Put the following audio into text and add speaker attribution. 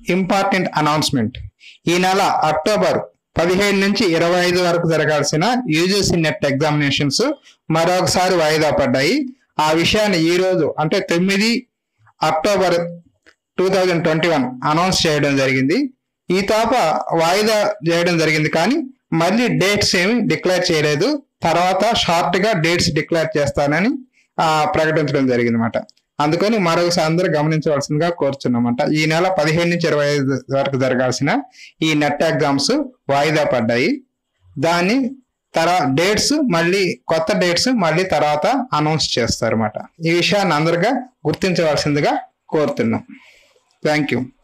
Speaker 1: important announcement ఈ నెల October పదిహేడు నుంచి ఇరవై ఐదు వరకు జరగాల్సిన యూజీసీ నెట్ ఎగ్జామినేషన్స్ మరొకసారి వాయిదా పడ్డాయి ఆ విషయాన్ని ఈ రోజు అంటే తొమ్మిది October two thousand twenty one announce చేయడం జరిగింది ఈ తాప వాయిదా చేయడం జరిగింది కానీ మళ్ళీ డేట్స్ ఏమి డిక్లేర్ చేయలేదు తర్వాత షార్ట్ గా డేట్స్ డిక్లేర్ చేస్తానని ఆ, ప్రకటించడం జరిగింది అనమాట అందుకని మరొకసారి అందరూ గమనించవలసిందిగా కోరుచున్నమాట ఈ నెల పదిహేను నుంచి ఇరవై ఐదు వరకు జరగాల్సిన ఈ నెట్ ఎగ్జామ్స్ వాయిదా పడ్డాయి దాన్ని తర్వాత డేట్స్ మళ్ళీ కొత్త డేట్స్ మళ్ళీ తర్వాత అనౌన్స్ చేస్తారు ఈ విషయాన్ని అందరుగా గుర్తించవలసిందిగా కోరుతున్నాం థ్యాంక్ యూ